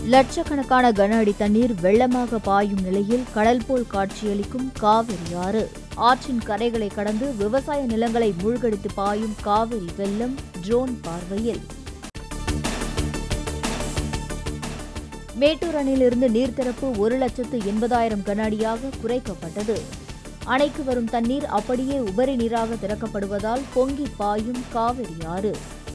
லட்சக்கணக்கான கன அடி தண்ணீர் வெள்ளமாக பாயும் நிலையில் கடல் போல் காட்சியளிக்கும் காவிரி ஆறு ஆற்றின் கரைகளை கடந்து விவசாய நிலங்களை மூழ்கடித்து பாயும் காவிரி வெள்ளம் ட்ரோன் பார்வையில் மேட்டூர் அணையிலிருந்து நீர்த்திறப்பு ஒரு லட்சத்து எண்பதாயிரம் கன அடியாக குறைக்கப்பட்டது அணைக்கு வரும் தண்ணீர் அப்படியே உபரி நீராக திறக்கப்படுவதால் பொங்கி பாயும் காவிரி ஆறு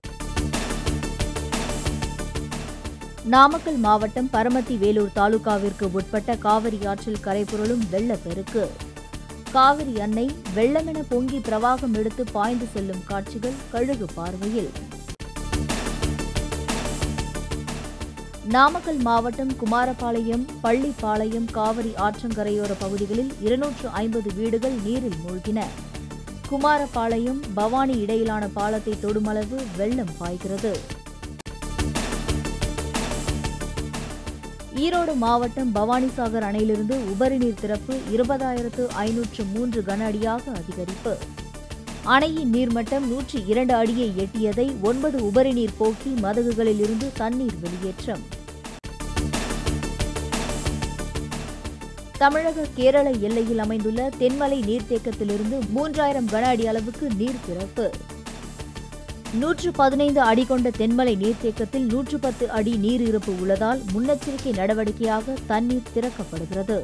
நாமக்கல் மாவட்டம் பரமத்தி வேலூர் தாலுகாவிற்கு உட்பட்ட காவிரி ஆற்றில் கரைபுரளும் வெள்ளப்பெருக்கு காவிரி அன்னை வெள்ளமென பொங்கி பிரவாகம் எடுத்து பாய்ந்து செல்லும் காட்சிகள் கழுகு பார்வையில் நாமக்கல் மாவட்டம் குமாரபாளையம் பள்ளிப்பாளையம் காவிரி ஆற்றங்கரையோர பகுதிகளில் இருநூற்று ஐம்பது வீடுகள் நீரில் மூழ்கின குமாரபாளையம் பவானி இடையிலான பாலத்தை தொடுமளவு வெள்ளம் பாய்கிறது ஈரோடு மாவட்டம் பவானிசாகர் அணையிலிருந்து உபரி நீர் திறப்பு இருபதாயிரத்து ஐநூற்று மூன்று கன அடியாக அதிகரிப்பு அணையின் நீர்மட்டம் நூற்றி இரண்டு அடியை எட்டியதை ஒன்பது உபரி நீர் போக்கி மதகுகளில் இருந்து தண்ணீர் வெளியேற்றம் தமிழக கேரள எல்லையில் அமைந்துள்ள தென்மலை நீர்த்தேக்கத்திலிருந்து மூன்றாயிரம் கன அடி அளவுக்கு நீர் திறப்பு நூற்று பதினைந்து அடி கொண்ட தென்மலை நீர்த்தேக்கத்தில் நூற்று பத்து அடி நீர் இருப்பு உள்ளதால் முன்னெச்சரிக்கை நடவடிக்கையாக தண்ணீர் திறக்கப்படுகிறது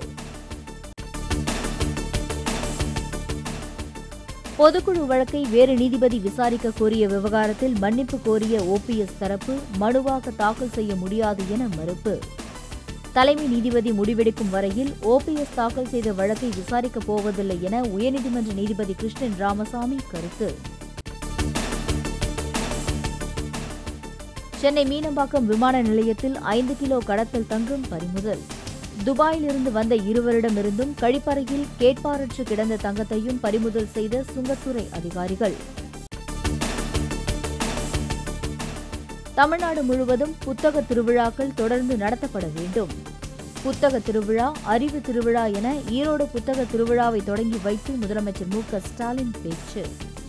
பொதுக்குழு வழக்கை வேறு நீதிபதி விசாரிக்க கோரிய விவகாரத்தில் மன்னிப்பு கோரிய ஓபிஎஸ் தரப்பு மனுவாக தாக்கல் செய்ய முடியாது என மறுப்பு தலைமை நீதிபதி முடிவெடுக்கும் வரையில் ஓபிஎஸ் தாக்கல் செய்த வழக்கை விசாரிக்கப் போவதில்லை என உயர்நீதிமன்ற நீதிபதி கிருஷ்ணன் ராமசாமி கருத்து சென்னை மீனம்பாக்கம் விமான நிலையத்தில் ஐந்து கிலோ கடத்தல் தங்கம் பறிமுதல் துபாயிலிருந்து வந்த இருவரிடமிருந்தும் கழிப்பறையில் கேட்பாரற்று கிடந்த தங்கத்தையும் பறிமுதல் செய்த சுங்கத்துறை அதிகாரிகள் தமிழ்நாடு முழுவதும் புத்தக திருவிழாக்கள் தொடர்ந்து நடத்தப்பட வேண்டும் புத்தக திருவிழா அறிவு திருவிழா என ஈரோடு புத்தக திருவிழாவை தொடங்கி வைத்து முதலமைச்சர் மு க ஸ்டாலின் பேச்சு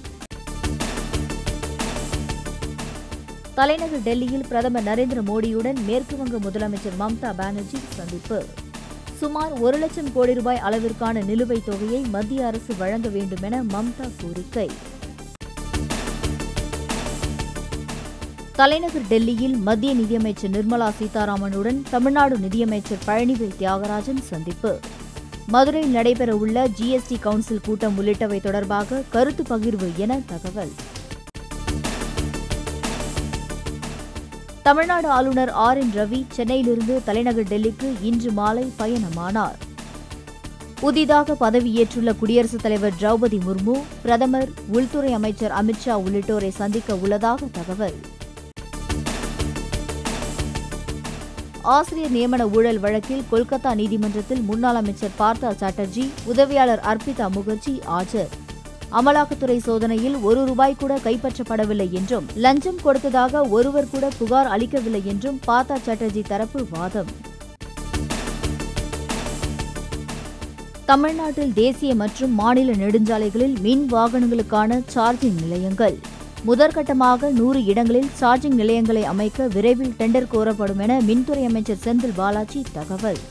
தலைநகர் டெல்லியில் பிரதமர் நரேந்திர மோடியுடன் மேற்குவங்க முதலமைச்சர் மம்தா பானர்ஜி சந்திப்பு சுமார் ஒரு லட்சம் கோடி ரூபாய் அளவிற்கான நிலுவைத் தொகையை மத்திய அரசு வழங்க வேண்டும் என மம்தா கோரிக்கை தலைநகர் டெல்லியில் மத்திய நிதியமைச்சர் நிர்மலா சீதாராமனுடன் தமிழ்நாடு நிதியமைச்சர் பழனிவேல் தியாகராஜன் சந்திப்பு மதுரையில் நடைபெறவுள்ள ஜிஎஸ்டி கவுன்சில் கூட்டம் உள்ளிட்டவை தொடர்பாக கருத்து பகிர்வு என தகவல் தமிழ்நாடு ஆளுநர் ஆர் என் ரவி சென்னையிலிருந்து தலைநகர் டெல்லிக்கு இன்று மாலை பயணமானார் புதிதாக பதவியேற்றுள்ள குடியரசுத் தலைவர் திரௌபதி முர்மு பிரதமர் உள்துறை அமைச்சர் அமித்ஷா உள்ளிட்டோரை சந்திக்க உள்ளதாக தகவல் ஆசிரியர் நியமன ஊழல் வழக்கில் கொல்கத்தா நீதிமன்றத்தில் முன்னாள் அமைச்சர் பார்த்தா சாட்டர்ஜி உதவியாளர் அர்ப்பிதா முகர்ஜி ஆஜர் அமலாக்கத்துறை சோதனையில் ஒரு ரூபாய் கூட கைப்பற்றப்படவில்லை என்றும் லஞ்சம் கொடுத்ததாக ஒருவர் கூட புகார் அளிக்கவில்லை என்றும் பார்த்தா சாட்டர்ஜி தரப்பு வாதம் தமிழ்நாட்டில் தேசிய மற்றும் மாநில நெடுஞ்சாலைகளில் மின் வாகனங்களுக்கான சார்ஜிங் நிலையங்கள் முதற்கட்டமாக நூறு இடங்களில் சார்ஜிங் நிலையங்களை அமைக்க விரைவில் டெண்டர் கோரப்படும் என மின்துறை அமைச்சர் செந்தில் பாலாஜி தகவல்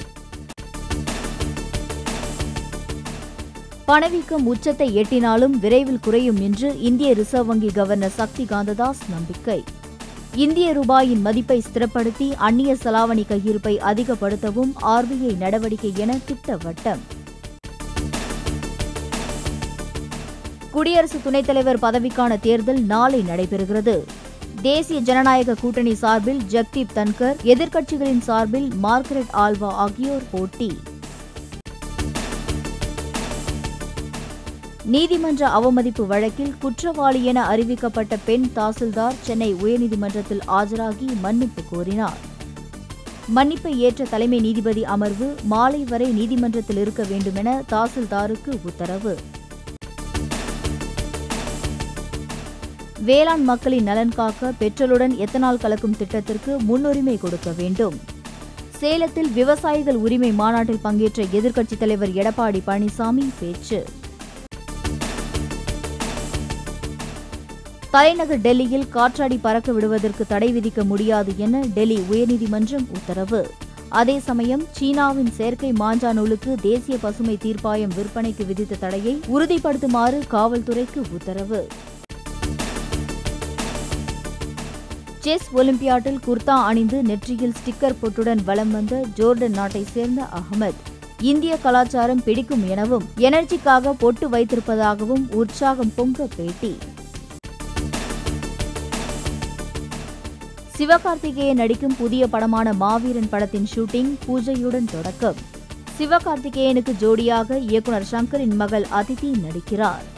பணவீக்கம் உச்சத்தை எட்டினாலும் விரைவில் குறையும் என்று இந்திய ரிசர்வ் வங்கி கவர்னர் சக்தி காந்ததாஸ் நம்பிக்கை இந்திய ரூபாயின் மதிப்பை ஸ்திரப்படுத்தி அந்நிய செலாவணி கையிருப்பை அதிகப்படுத்தவும் ஆர்பிஐ நடவடிக்கை என திட்டவட்டம் குடியரசு துணைத் தலைவர் பதவிக்கான தேர்தல் நாளை நடைபெறுகிறது தேசிய ஜனநாயக கூட்டணி சார்பில் ஜக்தீப் தன்கர் எதிர்க்கட்சிகளின் சார்பில் மார்கரெட் ஆல்வா ஆகியோர் போட்டி நீதிமன்ற அவமதிப்பு வழக்கில் குற்றவாளி என அறிவிக்கப்பட்ட பெண் தாசில்தார் சென்னை உயர்நீதிமன்றத்தில் ஆஜராகி மன்னிப்பு கோரினார் மன்னிப்பை ஏற்ற தலைமை நீதிபதி அமர்வு மாலை வரை நீதிமன்றத்தில் இருக்க வேண்டுமென தாசில்தாருக்கு உத்தரவு வேளாண் மக்களின் நலன் காக்க பெட்ரோலுடன் எத்தனால் கலக்கும் திட்டத்திற்கு முன்னுரிமை கொடுக்க வேண்டும் சேலத்தில் விவசாயிகள் உரிமை மாநாட்டில் பங்கேற்ற எதிர்க்கட்சித் தலைவர் எடப்பாடி பழனிசாமி பேச்சு தலைநகர் டெல்லியில் காற்றாடி பறக்க விடுவதற்கு தடை விதிக்க முடியாது என டெல்லி உயர்நீதிமன்றம் உத்தரவு அதே சமயம் சீனாவின் செயற்கை மாஞ்சா நூலுக்கு தேசிய பசுமை தீர்ப்பாயம் விற்பனைக்கு விதித்த தடையை உறுதிப்படுத்துமாறு காவல்துறைக்கு உத்தரவு செஸ் ஒலிம்பியாட்டில் குர்தா அணிந்து நெற்றியில் ஸ்டிக்கர் பொட்டுடன் வலம் வந்த ஜோர்டன் நாட்டை சேர்ந்த அகமது இந்திய கலாச்சாரம் பிடிக்கும் எனவும் எனர்ஜிக்காக பொட்டு வைத்திருப்பதாகவும் உற்சாகம் பொங்க பேட்டி சிவகார்த்திகேயன் நடிக்கும் புதிய படமான மாவீரன் படத்தின் ஷூட்டிங் பூஜையுடன் தொடக்கம் சிவகார்த்திகேயனுக்கு ஜோடியாக இயக்குனர் சங்கரின் மகள் அதிதி நடிக்கிறார்